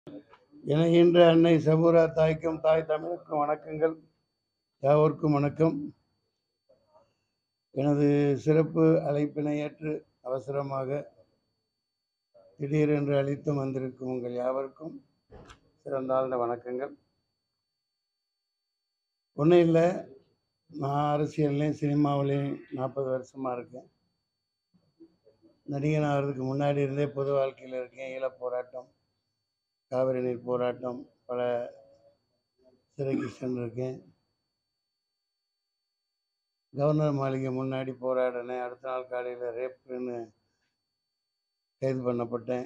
இணைகின்ற அன்னை சபூரா தாய்க்கும் தாய் தமிழுக்கும் வணக்கங்கள் யாவருக்கும் வணக்கம் எனது சிறப்பு அழைப்பினை ஏற்று அவசரமாக திடீரென்று அழைத்து வந்திருக்கும் உங்கள் யாவருக்கும் சிறந்தாழ்ந்த வணக்கங்கள் ஒன்றும் இல்லை நான் அரசியல்லையும் சினிமாவிலையும் நாற்பது வருஷமாக இருக்கேன் நடிகன் ஆகிறதுக்கு முன்னாடி இருந்தே பொது வாழ்க்கையில் இருக்கேன் ஈழப் போராட்டம் காவிரி நீர் போராட்டம் பல சிறைக்கு சென்றிருக்கேன் கவர்னர் மாளிகை முன்னாடி போராடினேன் அடுத்த நாள் காலையில் ரேப்புன்னு கைது பண்ணப்பட்டேன்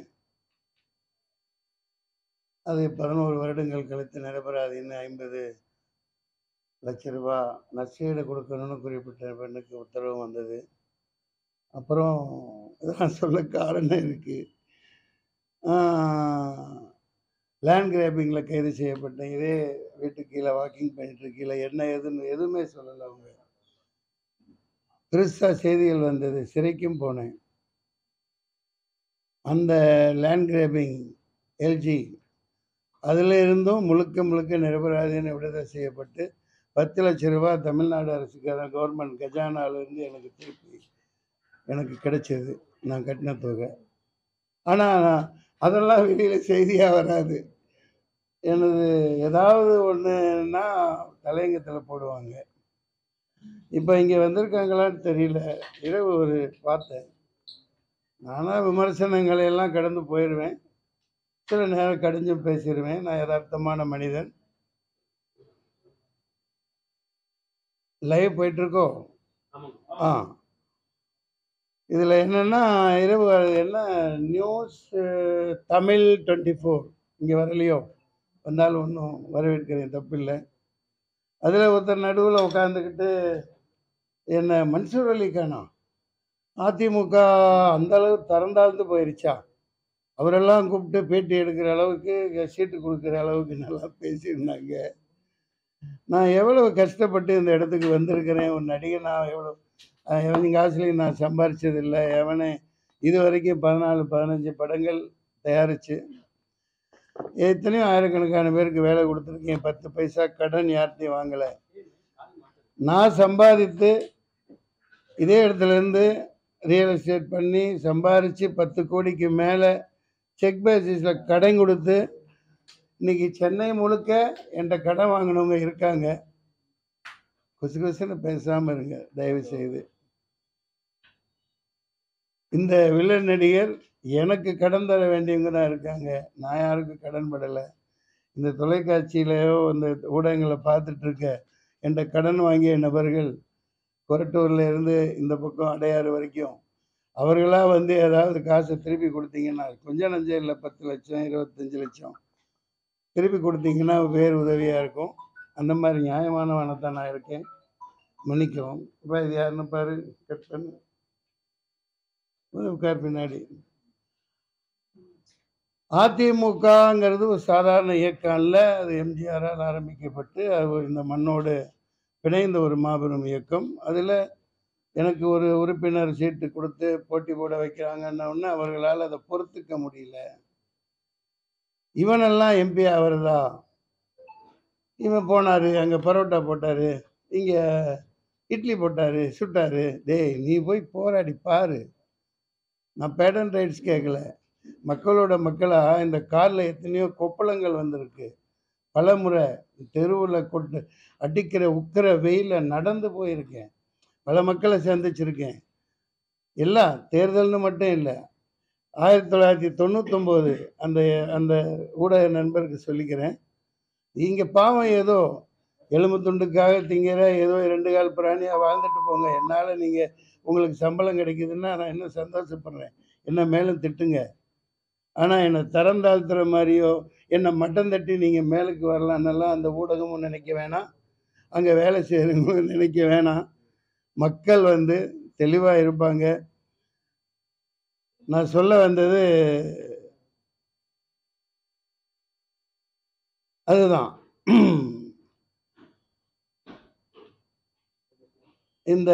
அது பதினோரு வருடங்கள் கழித்து நடைபெறாதுன்னு ஐம்பது லட்ச ரூபா நஷ்டஈடு கொடுக்கணும்னு குறிப்பிட்ட பெண்ணுக்கு உத்தரவு வந்தது அப்புறம் இதெல்லாம் சொல்ல காரணம் இருக்குது லேண்ட் கிராப்பிங்கில் கைது செய்யப்பட்டேன் இதே வீட்டுக்கு கீழே வாக்கிங் பண்ணிட்டு இருக்கையில் என்ன எதுன்னு எதுவுமே சொல்லலை அவங்க பெருசாக செய்திகள் வந்தது சிறைக்கும் போனேன் அந்த லேண்ட் கிராப்பிங் எல்ஜி அதில் இருந்தும் முழுக்க முழுக்க நிரபராதின்னு விடுதலை செய்யப்பட்டு பத்து லட்ச ரூபா தமிழ்நாடு அரசுக்கான கவர்மெண்ட் கஜானாவிலேருந்து எனக்கு திருப்பி எனக்கு கிடைச்சது நான் கட்டின தொகை ஆனால் அதெல்லாம் வெளியில் செய்தியாக வராது எனது ஏதாவது ஒன்றுன்னா தலையங்கத்தில் போடுவாங்க இப்போ இங்கே வந்திருக்காங்களான்னு தெரியல இரவு ஒரு பார்த்தேன் நானாக விமர்சனங்களை எல்லாம் கடந்து போயிடுவேன் சில நேரம் கடிஞ்சும் பேசிடுவேன் நான் யதார்த்தமான மனிதன் லைவ் போயிட்டுருக்கோ ஆ இதில் என்னென்னா இரவு என்ன நியூஸ் தமிழ் டுவெண்ட்டி ஃபோர் இங்கே வரலையோ வந்தாலும் ஒன்றும் வரவேற்கிறேன் தப்பில்லை அதில் ஒருத்தர் நடுவில் உட்காந்துக்கிட்டு என்ன மன்சூர் அலி கானா அதிமுக அந்த அளவு திறந்தாழ்ந்து போயிருச்சா அவரெல்லாம் கூப்பிட்டு பேட்டி எடுக்கிற அளவுக்கு சீட்டு கொடுக்குற அளவுக்கு நல்லா பேசியிருந்தாங்க நான் எவ்வளவு கஷ்டப்பட்டு இந்த இடத்துக்கு வந்திருக்கிறேன் ஒரு நடிகனாக எவ்வளோ எவன் காசுலையும் நான் சம்பாரிச்சதில்லை எவனே இது வரைக்கும் பதினாலு பதினஞ்சு படங்கள் தயாரித்து எத்தனையோ ஆயிரக்கணக்கான பேருக்கு வேலை கொடுத்துருக்கேன் பத்து பைசா கடன் யார்ட்டையும் வாங்கலை நான் சம்பாதித்து இதே இடத்துலேருந்து ரியல் எஸ்டேட் பண்ணி சம்பாரித்து பத்து கோடிக்கு மேலே செக் பேசிஸில் கடன் கொடுத்து இன்னைக்கு சென்னை முழுக்க என்கிட்ட கடன் வாங்கினவங்க இருக்காங்க குசு குசுன்னு பேசாமல் இருங்க தயவு செய்து இந்த வில்லன் நடிகர் எனக்கு கடன் தர வேண்டியவங்க தான் இருக்காங்க நான் யாருக்கும் கடன் படலை இந்த தொலைக்காட்சியிலையோ இந்த ஊடகங்களை பார்த்துட்டு இருக்க என்கிட்ட கடன் வாங்கிய நபர்கள் கொரட்டூரில் இருந்து இந்த பக்கம் அடையாறு வரைக்கும் அவர்களாக வந்து ஏதாவது காசை திருப்பி கொடுத்தீங்கன்னா கொஞ்சம் நஞ்சம் இல்லை பத்து லட்சம் இருபத்தஞ்சி லட்சம் திருப்பி கொடுத்தீங்கன்னா பேர் உதவியாக இருக்கும் அந்த மாதிரி நியாயமானவனை தான் நான் இருக்கேன் மன்னிக்கவும் இப்போ இது யாருன்னு பாரு கட் பண்ணு உட்கார் பின்னாடி அதிமுகங்கிறது ஒரு சாதாரண இயக்கம் அல்ல அது எம்ஜிஆரால் ஆரம்பிக்கப்பட்டு அது இந்த மண்ணோடு பிணைந்த ஒரு மாபெரும் இயக்கம் அதில் எனக்கு ஒரு உறுப்பினர் சீட்டு கொடுத்து போட்டி போட வைக்கிறாங்கன்னு அவர்களால் அதை பொறுத்துக்க முடியல இவனெல்லாம் எம்பி ஆகிறதா இவன் போனார் அங்கே பரோட்டா போட்டார் இங்கே இட்லி போட்டார் சுட்டார் டேய் நீ போய் போராடி பாரு நான் பேட்டன் ரைட்ஸ் கேட்கல மக்களோட மக்களாக இந்த காரில் எத்தனையோ கொப்பளங்கள் வந்திருக்கு பல முறை தெருவில் கொட்டு அடிக்கிற உக்கிற வெயிலில் நடந்து போயிருக்கேன் பல மக்களை சந்திச்சிருக்கேன் எல்லாம் தேர்தல்னு மட்டும் இல்லை ஆயிரத்தி தொள்ளாயிரத்தி தொண்ணூத்தொம்போது அந்த அந்த ஊடக நண்பருக்கு சொல்லிக்கிறேன் இங்கே பாவம் ஏதோ எலும்பு துண்டுக்காக திங்கிற ஏதோ ரெண்டு கால் பிராணியாக வாழ்ந்துட்டு போங்க என்னால் நீங்கள் உங்களுக்கு சம்பளம் கிடைக்குதுன்னா நான் இன்னும் சந்தோஷப்படுறேன் என்ன மேலும் திட்டுங்க ஆனால் என்னை தரம் தாழ்த்துற மாதிரியோ என்னை மட்டம் தட்டி நீங்கள் மேலுக்கு வரலான்னெல்லாம் அந்த ஊடகமும் நினைக்க வேணாம் அங்கே வேலை செய்கிறவங்களும் நினைக்க வேணாம் மக்கள் வந்து தெளிவாக இருப்பாங்க நான் சொல்ல வந்தது அதுதான் இந்த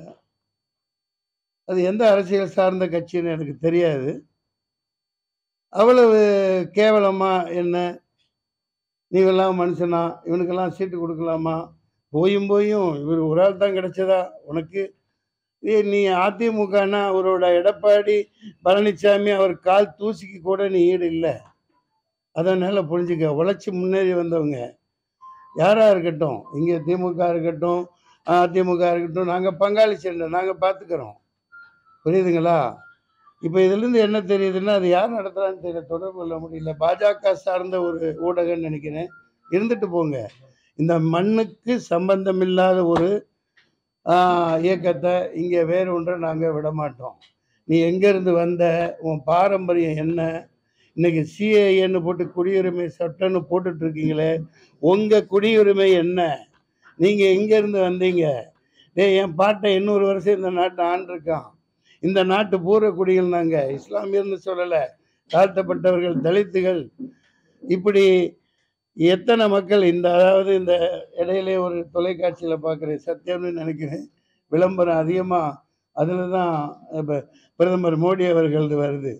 அது எந்த அரசியல் சார்ந்த கட்சின்னு எனக்கு தெரியாது அவ்வளவு கேவலமா என்ன நீ எல்லாம் மனுஷனா இவனுக்கெல்லாம் சீட்டு கொடுக்கலாமா போயும் போயும் இவர் ஒரு ஆள் தான் கிடைச்சதா உனக்கு ஏய், நீ அதிமுகனா அவரோட எடப்பாடி பழனிசாமி அவர் கால் தூசிக்கு கூட நீ ஈடு இல்லை அதனால புரிஞ்சுக்க உழைச்சி முன்னேறி வந்தவங்க யாரா இருக்கட்டும் இங்கே திமுக இருக்கட்டும் அதிமுக இருக்கட்டும் நாங்கள் பங்காளி சண்டை நாங்கள் பார்த்துக்கிறோம் புரியுதுங்களா இப்போ இதுலேருந்து என்ன தெரியுதுன்னா அது யார் நடத்துகிறான்னு தெரியல தொடர்பு கொள்ள முடியல பாஜக சார்ந்த ஒரு ஊடகம்னு நினைக்கிறேன் இருந்துட்டு போங்க இந்த மண்ணுக்கு சம்பந்தமில்லாத ஒரு ஆஹ், இயக்கத்தை இங்கே வேறு ஒன்றை நாங்கள் விட மாட்டோம் நீ எங்கேருந்து வந்த உன் பாரம்பரியம் என்ன இன்னைக்கு சிஏஏன்னு போட்டு குடியுரிமை சட்டம்னு போட்டுட்டு இருக்கீங்களே உங்கள் குடியுரிமை என்ன நீங்கள் எங்கேருந்து வந்தீங்க டேய் என் பாட்டை இன்னொரு வருஷம் இந்த நாட்டை ஆண்டிருக்கான் இந்த நாட்டு பூர்வ குடிகள் நாங்கள் இஸ்லாமியர்னு சொல்லலை தாழ்த்தப்பட்டவர்கள் தலித்துகள் இப்படி எத்தனை மக்கள் இந்த அதாவது இந்த இடையிலே ஒரு தொலைக்காட்சியில் பார்க்குறேன் சத்தியம்னு நினைக்கிறேன் விளம்பரம் அதிகமாக அதில் தான் இப்போ பிரதமர் மோடி அவர்களது வருது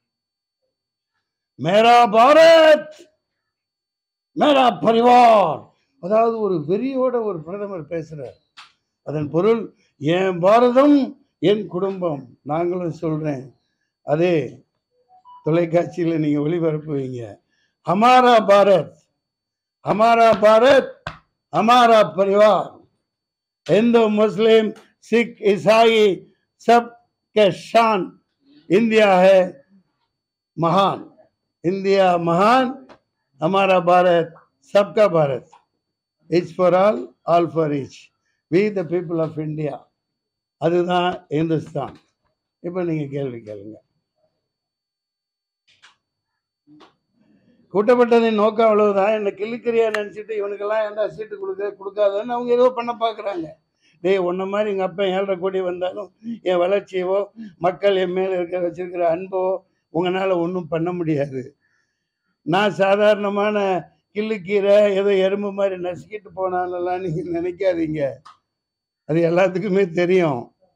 மேரா பாரத் மேரா பரிவார் அதாவது ஒரு வெறியோட ஒரு பிரதமர் பேசுகிறார் அதன் பொருள் என் பாரதம் என் குடும்பம் நாங்களும் சொல்கிறேன் அதே தொலைக்காட்சியில் நீங்கள் ஒளிபரப்புவீங்க ஹமாரா பாரத் हमारा भारत हमारा परिवार हिंदू मुस्लिम सिख ईसाई सब के शान इंडिया है महान इंडिया महान हमारा भारत सबका Bharat each for all all for each we the people of India அதுதான் இந்துஸ்தான் இப்போ நீங்கள் கேள்வி கேளுங்க கூட்டப்பட்டதின் நோக்கம் அவ்வளவுதான் என்னை கிள்ளுக்கிறியா நினச்சிட்டு இவனுக்கெல்லாம் ஏன்டா சீட்டு கொடுக்க கொடுக்காதன்னு அவங்க ஏதோ பண்ண பார்க்குறாங்க டேய் உன்ன மாதிரி எங்கள் அப்பா ஏழரை கோடி வந்தாலும் என் வளர்ச்சியவோ மக்கள் என் மேலே இருக்க வச்சிருக்கிற அன்போ உங்களால் ஒன்றும் பண்ண முடியாது நான் சாதாரணமான கிள்ளுக்கீரை ஏதோ எறும்பு மாதிரி நசுக்கிட்டு போனாலெல்லாம் நீங்கள் நினைக்காதீங்க அது எல்லாத்துக்குமே தெரியும்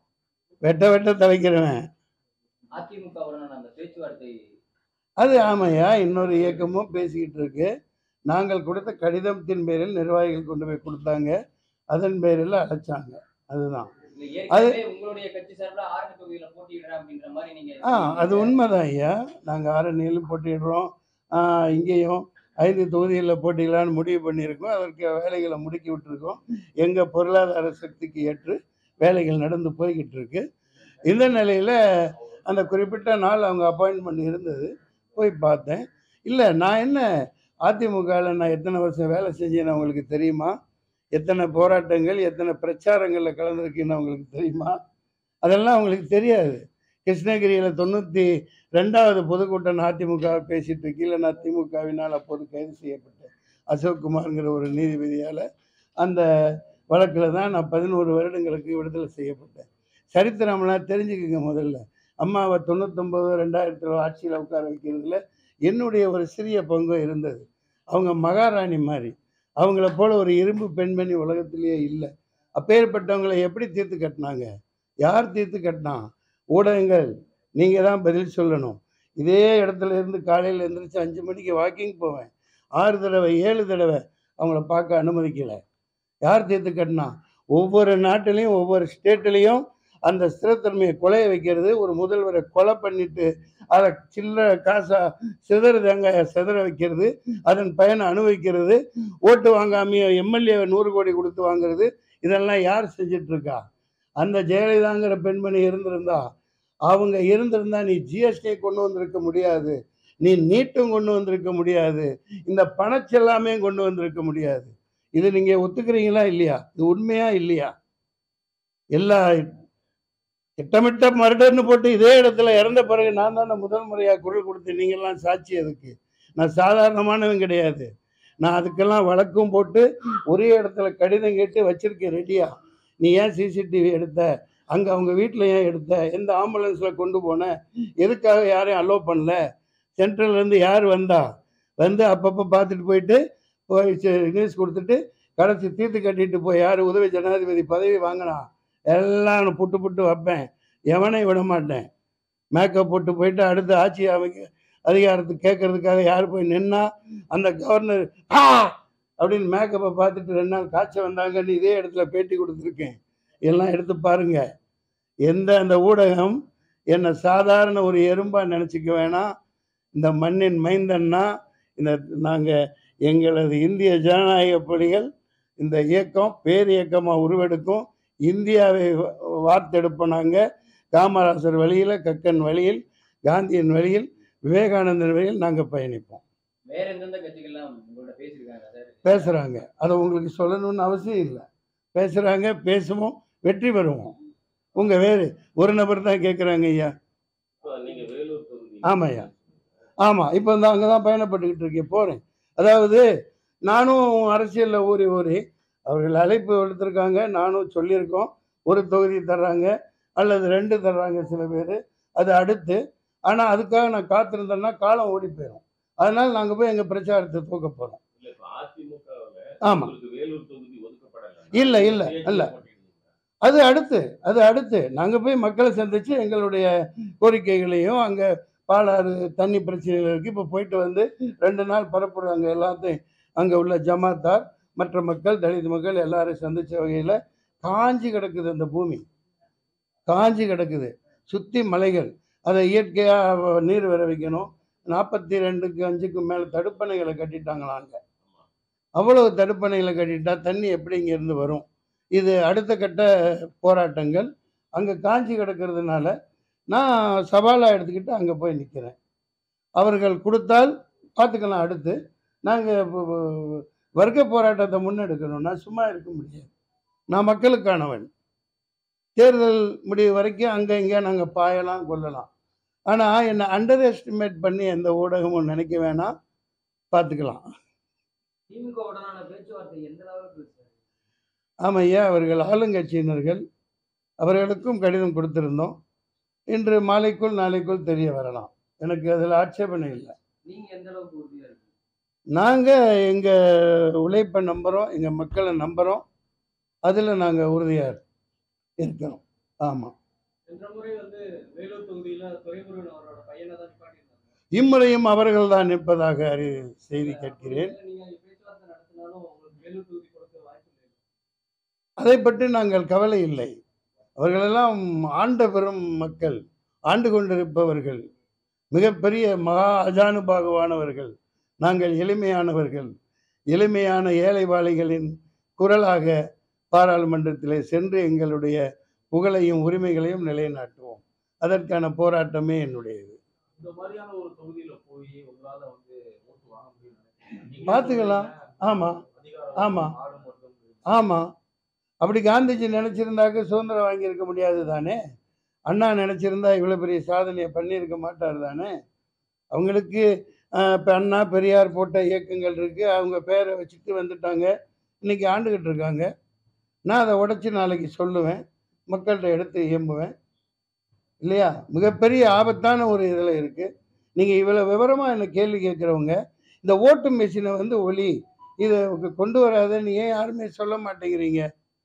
வெட்ட வெட்ட தலைக்கிறவன் அதிமுகவுடனான அந்த பேச்சுவார்த்தை அது ஆமையா இன்னொரு இயக்கமும் பேசிக்கிட்டு இருக்கு நாங்கள் கொடுத்த கடிதத்தின் பேரில் நிர்வாகிகள் கொண்டு போய் கொடுத்தாங்க அதன் பேரில் அழைச்சாங்க அதுதான் இல்ல ஏற்கனவே உங்களுடைய கட்சி சார்பில் ஆரணி தொகுதியில போட்டியிடுறேன் அப்படின்ற மாதிரி நீங்க ஆ அது உண்மைதான் ஐயா நாங்கள் ஆரணியிலும் போட்டிடுறோம் ஆ, இங்கேயும் ஐந்து தொகுதிகளில் போட்டிடலான்னு முடிவு பண்ணியிருக்கோம் அதற்கு வேலைகளை முடுக்கி விட்டுருக்கோம் எங்கள் பொருளாதார சக்திக்கு ஏற்று வேலைகள் நடந்து போய்கிட்டு இருக்கு இந்த நிலையில் அந்த குறிப்பிட்ட நாள் அவங்க அப்பாயின்மெண்ட் இருந்தது போய் பார்த்தேன் இல்லை நான் என்ன அதிமுகவில் நான் எத்தனை வருஷம் வேலை செஞ்சேன்னு அவங்களுக்கு தெரியுமா எத்தனை போராட்டங்கள் எத்தனை பிரச்சாரங்களில் கலந்துருக்கேன்னு அவங்களுக்கு தெரியுமா அதெல்லாம் அவங்களுக்கு தெரியாது கிருஷ்ணகிரியில் தொண்ணூற்றி ரெண்டாவது பொதுக்கூட்டம் அதிமுக பேசிட்டு இருக்கையில் நான் திமுகவினால் அப்போது கைது செய்யப்பட்டேன் அசோக் குமார்ங்கிற ஒரு நீதிபதியால் அந்த வழக்கில் தான் நான் பதினோரு வருடங்களுக்கு விடுதலை செய்யப்பட்டேன் சரித்திரம்லாம் தெரிஞ்சுக்குங்க முதல்ல அம்மாவை தொண்ணூத்தொம்பது ரெண்டாயிரத்தில் ஆட்சியில் உட்கார வைக்கிறதுல என்னுடைய ஒரு சிறிய பங்கு இருந்தது அவங்க மகாராணி மாதிரி அவங்கள போல ஒரு இரும்பு பெண்மணி உலகத்திலேயே இல்லை அப்பேற்பட்டவங்களை எப்படி தீர்த்து கட்டினாங்க யார் தீர்த்து கட்டினா ஊடகங்கள் நீங்கள் தான் பதில் சொல்லணும் இதே இடத்துல இருந்து காலையில் எழுந்திரிச்சு அஞ்சு மணிக்கு வாக்கிங் போவேன் ஆறு தடவை ஏழு தடவை அவங்கள பார்க்க அனுமதிக்கலை யார் தீர்த்து கட்டினா ஒவ்வொரு நாட்டிலையும் ஒவ்வொரு ஸ்டேட்லேயும் அந்த ஸ்திரத்தன்மையை கொலைய வைக்கிறது ஒரு முதல்வரை கொலை பண்ணிட்டு அதை சில்லற காசா சிதற தேங்காயை சிதற வைக்கிறது அதன் பயனை அனுபவிக்கிறது ஓட்டு வாங்காமையோ எம்எல்ஏ நூறு கோடி கொடுத்து வாங்குறது இதெல்லாம் யார் செஞ்சிட்டு இருக்கா அந்த ஜெயலலிதாங்கிற பெண்மணி இருந்திருந்தா அவங்க இருந்திருந்தா நீ ஜிஎஸ்டி கொண்டு வந்திருக்க முடியாது நீ நீட்டும் கொண்டு வந்திருக்க முடியாது இந்த பணச்செல்லாமே கொண்டு வந்திருக்க முடியாது இது நீங்க ஒத்துக்கிறீங்களா இல்லையா இது உண்மையா இல்லையா எல்லா திட்டமிட்ட மர்டர்னு போட்டு இதே இடத்துல இறந்த பிறகு நான் தானே முதல் முறையாக குரல் கொடுத்தேன் நீங்கள்லாம் சாட்சி அதுக்கு நான் சாதாரணமானவன் கிடையாது நான் அதுக்கெல்லாம் வழக்கும் போட்டு ஒரே இடத்துல கடிதம் கேட்டு வச்சிருக்கேன் ரெடியா நீ ஏன் சிசிடிவி எடுத்த அங்கே அவங்க வீட்டில் ஏன் எடுத்த எந்த ஆம்புலன்ஸில் கொண்டு போன எதுக்காக யாரையும் அலோவ் பண்ணல சென்ட்ரல்லேருந்து யார் வந்தா வந்து அப்பப்போ பார்த்துட்டு போயிட்டு போய் நியூஸ் கொடுத்துட்டு கடைசி தீர்த்து கட்டிட்டு போய் யார் உதவி ஜனாதிபதி பதவி வாங்கினா எல்லாம் நான் புட்டு புட்டு வைப்பேன் எவனையும் விட மாட்டேன் மேக்கப் போட்டு போயிட்டு அடுத்து ஆட்சி அமைக்க அதிகாரத்துக்கு கேட்கறதுக்காக யார் போய் நின்னா அந்த கவர்னர் ஆ அப்படின்னு மேக்கப்பை பார்த்துட்டு ரெண்டு நாள் காய்ச்ச வந்தாங்கன்னு இதே இடத்துல பேட்டி கொடுத்துருக்கேன் எல்லாம் எடுத்து பாருங்க எந்த அந்த ஊடகம் என்னை சாதாரண ஒரு எறும்பா நினச்சிக்க வேணாம் இந்த மண்ணின் மைந்தன்னா இந்த நாங்கள் எங்களது இந்திய ஜனநாயக பணிகள் இந்த இயக்கம் பேர் இயக்கமாக உருவெடுக்கும் இந்தியாவை வ- வார்த்தெடுப்போம் நாங்கள் காமராசர் வழியில் கக்கன் வழியில் காந்தியின் வழியில் விவேகானந்தர் வழியில் நாங்கள் பயணிப்போம் வேற எந்தெந்த கட்சிகள்லாம் உங்களோட பேசியிருக்காங்க சார் பேசுகிறாங்க அதை உங்களுக்கு சொல்லணும்னு அவசியம் இல்லை பேசுகிறாங்க பேசுவோம் வெற்றி பெறுவோம் உங்கள் வேறு ஒரு நபர் தான் கேட்குறாங்க ஐயா நீங்க வேலூர் தொகுதி ஆமாய்யா ஆமாம் இப்போ இந்த அங்கே தான் பயணப்பட்டுக்கிட்டு இருக்கேன் போகிறேன் அதாவது நானும் அரசியலில் ஊறி ஊறி அவர்கள் அழைப்பு எடுத்திருக்காங்க நானும் சொல்லியிருக்கோம் ஒரு தொகுதி தர்றாங்க அல்லது ரெண்டு தர்றாங்க சில பேர் அது அடுத்து ஆனால் அதுக்காக நான் காத்திருந்தேன்னா காலம் ஓடி போயிடும் அதனால் நாங்கள் போய் எங்கள் பிரச்சாரத்தை தூக்க போகிறோம் இல்ல இப்ப அதிமுகவுல ஆமாம் உங்களுக்கு வேலூர் தொகுதி ஒதுக்கப்படல இல்ல, இல்ல, இல்ல. அது அடுத்து அது அடுத்து நாங்கள் போய் மக்களை சந்தித்து எங்களுடைய கோரிக்கைகளையும் அங்கே பாலாறு தண்ணி பிரச்சனைகள் இருக்குது இப்போ போயிட்டு வந்து ரெண்டு நாள் பரப்புறாங்க எல்லாத்தையும் அங்கே உள்ள ஜமாத்தார் மற்ற மக்கள் தலித் மக்கள் எல்லாரையும் சந்தித்த வகையில் காஞ்சி கிடக்குது அந்த பூமி காஞ்சி கிடக்குது சுற்றி மலைகள் அதை இயற்கையாக நீர் வர வைக்கணும் நாற்பத்தி ரெண்டுக்கு அஞ்சுக்கும் மேலே தடுப்பணைகளை கட்டிட்டாங்களாம் அங்கே அவ்வளவு தடுப்பணைகளை கட்டிட்டா தண்ணி எப்படி இங்கேருந்து வரும் இது அடுத்த கட்ட போராட்டங்கள் அங்கே காஞ்சி கிடக்கிறதுனால நான் சவாலாக எடுத்துக்கிட்டு அங்கே போய் நிற்கிறேன் அவர்கள் கொடுத்தால் பார்த்துக்கலாம் அடுத்து நாங்கள் வர்க்க போராட்டத்தை முன்னெடுக்கணும் நான் சும்மா இருக்க முடியாது நான் மக்களுக்கானவன் தேர்தல் முடிவு வரைக்கும் அங்கே இங்கே நாங்கள் பாயலாம் கொள்ளலாம் ஆனால் என்னை அண்டர் எஸ்டிமேட் பண்ணி எந்த ஊடகமும் நினைக்க வேணாம் பார்த்துக்கலாம் திமுக உடனான பேச்சுவார்த்தை எந்த அளவுக்கு இருக்கு சார்? ஆமாம் ஐயா அவர்கள் ஆளுங்கட்சியினர்கள் அவர்களுக்கும் கடிதம் கொடுத்திருந்தோம் இன்று மாலைக்குள் நாளைக்குள் தெரிய வரலாம் எனக்கு அதில் ஆட்சேபனை இல்லை நீங்க எந்த அளவுக்கு உறுதியா இருக்கு நாங்கள் எங்கள் உழைப்பை நம்புகிறோம் எங்கள் மக்களை நம்புகிறோம் அதில் நாங்கள் உறுதியாக இருக்கிறோம் ஆமாம் சென்ற முறை வந்து வேலூர் தொகுதியில துரைமுருகன் அவரோட பையனை தான் நிப்பாட்டியிருந்தாங்க இம்முறையும் அவர்கள் தான் நிற்பதாக அறி செய்தி கேட்கிறேன் நீங்க பேச்சுவார்த்தை நடத்தினாலும் உங்களுக்கு வேலூர் தொகுதி கொடுக்க வாய்ப்பு இல்லை அதை பற்றி நாங்கள் கவலை இல்லை அவர்களெல்லாம் ஆண்ட பெரும் மக்கள் ஆண்டு கொண்டிருப்பவர்கள் மிகப்பெரிய மகா அஜானுபாகுவானவர்கள் நாங்கள் எளிமையானவர்கள் எளிமையான ஏழைவாளிகளின் குரலாக பாராளுமன்றத்திலே சென்று எங்களுடைய புகழையும் உரிமைகளையும் நிலைநாட்டுவோம் அதற்கான போராட்டமே என்னுடையது இந்த மாதிரியான ஒரு தொகுதியில போய் உங்களால வந்து ஓட்டு வாங்க முடியும் பார்த்துக்கலாம். ஆமா. ஆமா. ஆமாம் அப்படி காந்திஜி நினச்சிருந்தாக்க சுதந்திரம் வாங்கியிருக்க முடியாது தானே அண்ணா நினச்சிருந்தா இவ்வளோ பெரிய சாதனையை பண்ணியிருக்க மாட்டார் தானே அவங்களுக்கு இப்போ அண்ணா பெரியார் போட்ட இயக்கங்கள் இருக்குது அவங்க பேரை வச்சுட்டு வந்துட்டாங்க இன்றைக்கி ஆண்டுகிட்டு இருக்காங்க நான் அதை உடச்சி நாளைக்கு சொல்லுவேன் மக்கள்கிட்ட எடுத்து இயம்புவேன் இல்லையா மிகப்பெரிய ஆபத்தான ஒரு இதில் இருக்குது நீங்கள் இவ்வளோ விவரமாக என்னை கேள்வி கேட்குறவங்க இந்த ஓட்டு மிஷினை வந்து ஒலி இதை கொண்டு வராதன்னு ஏன் யாருமே சொல்ல மாட்டேங்கிறீங்க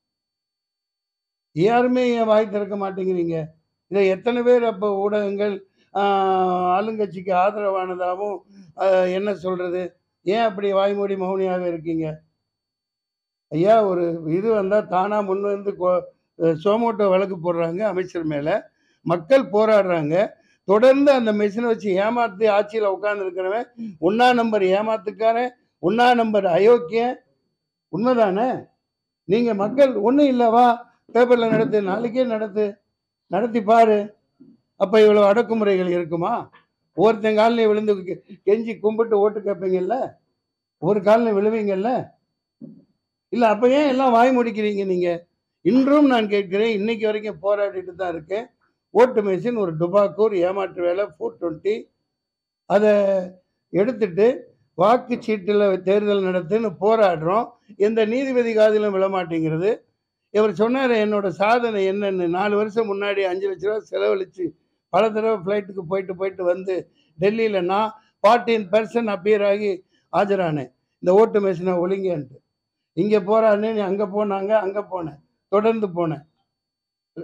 யாருமே ஏன் வாய் திறக்க மாட்டேங்கிறீங்க இதை எத்தனை பேர் அப்போ ஊடகங்கள் ஆஹ், ஆளுங்கட்சிக்கு ஆதரவானதாகவும் ஆஹ், என்ன சொல்றது ஏன் அப்படி வாய்மூடி மௌனியாக இருக்கீங்க ஐயா ஒரு இது வந்தால் தானாக முன் வந்து கோ- சோமோட்டோ வழக்கு போடுறாங்க அமைச்சர் மேலே மக்கள் போராடுறாங்க தொடர்ந்து அந்த மெஷினை வச்சு ஏமாத்தி ஆட்சியில் உட்காந்துருக்கிறவன் ஒன்றா நம்பர் ஏமாத்துக்காரன் ஒன்றா நம்பர் அயோக்கியன் உண்மைதானே நீங்கள் மக்கள் ஒன்றும் இல்லை வா பேப்பரில் நடத்து நாளைக்கே நடத்து நடத்தி பாரு அப்போ இவ்வளோ அடக்குமுறைகள் இருக்குமா ஒருத்தன் காலில் விழுந்து கெ- கெஞ்சி கும்பிட்டு ஓட்டு கேட்பீங்கல்ல ஒரு காலில் விழுவீங்கல்ல இல்லை அப்போ ஏன் எல்லாம் வாய் முடிக்கிறீங்க நீங்கள் இன்றும் நான் கேட்கிறேன் இன்னைக்கு வரைக்கும் போராடிட்டு தான் இருக்கேன் ஓட்டு மிஷின் ஒரு டுபாக்கூர் ஏமாற்று வேலை ஃபோர் டுவெண்ட்டி அதை எடுத்துட்டு வாக்குச்சீட்டில் தேர்தல் நடத்துன்னு போராடுறோம் எந்த நீதிபதி காதிலும் விழமாட்டேங்கிறது இவர் சொன்னார் என்னோட சாதனை என்னன்னு நாலு வருஷம் முன்னாடி அஞ்சு லட்ச ரூபா செலவழித்து பல தடவை ஃப்ளைட்டுக்கு போயிட்டு போயிட்டு வந்து டெல்லியில் நான் ஃபார்ட்டீன் பர்சன்ட் அப்பியர் ஆகி ஆஜரானேன் இந்த ஓட்டு மிஷினை ஒழுங்கன்ட்டு இங்கே போகிறானே நீ அங்கே போனாங்க அங்கே போனேன் தொடர்ந்து போனேன்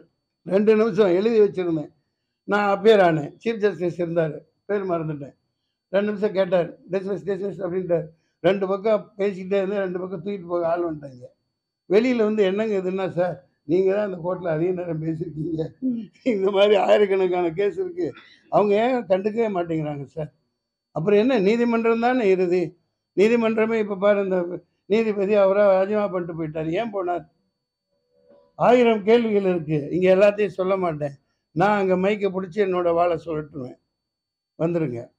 ரெண்டு நிமிஷம் எழுதி வச்சுருந்தேன் நான் அப்பியர் ஆனேன் சீஃப் ஜஸ்டிஸ் இருந்தார் பேர் மறந்துட்டேன் ரெண்டு நிமிஷம் கேட்டார் டிஸ்கஸ் டிஸ்கஸ் அப்படின்ட்டார் ரெண்டு பக்கம் பேசிக்கிட்டே இருந்து ரெண்டு பக்கம் தூக்கிட்டு போக ஆள் வந்துட்டாங்க வெளியில் வந்து என்னங்க இதுன்னா சார் நீங்கள் தான் அந்த கோர்ட்டில் அதிக நேரம் பேசியிருக்கீங்க இந்த மாதிரி ஆயிரக்கணக்கான கேஸ் இருக்குது அவங்க ஏன் கண்டுக்கவே மாட்டேங்கிறாங்க சார் அப்புறம் என்ன நீதிமன்றம் தானே இறுதி நீதிமன்றமே இப்போ பாரு இந்த நீதிபதி அவராக ராஜினாமா பண்ணிட்டு போயிட்டார் ஏன் போனார் ஆயிரம் கேள்விகள் இருக்குது இங்கே எல்லாத்தையும் சொல்ல மாட்டேன் நான் அங்கே மைக்கை பிடிச்சி என்னோட வாழை சொல்லட்டுவேன் வந்துருங்க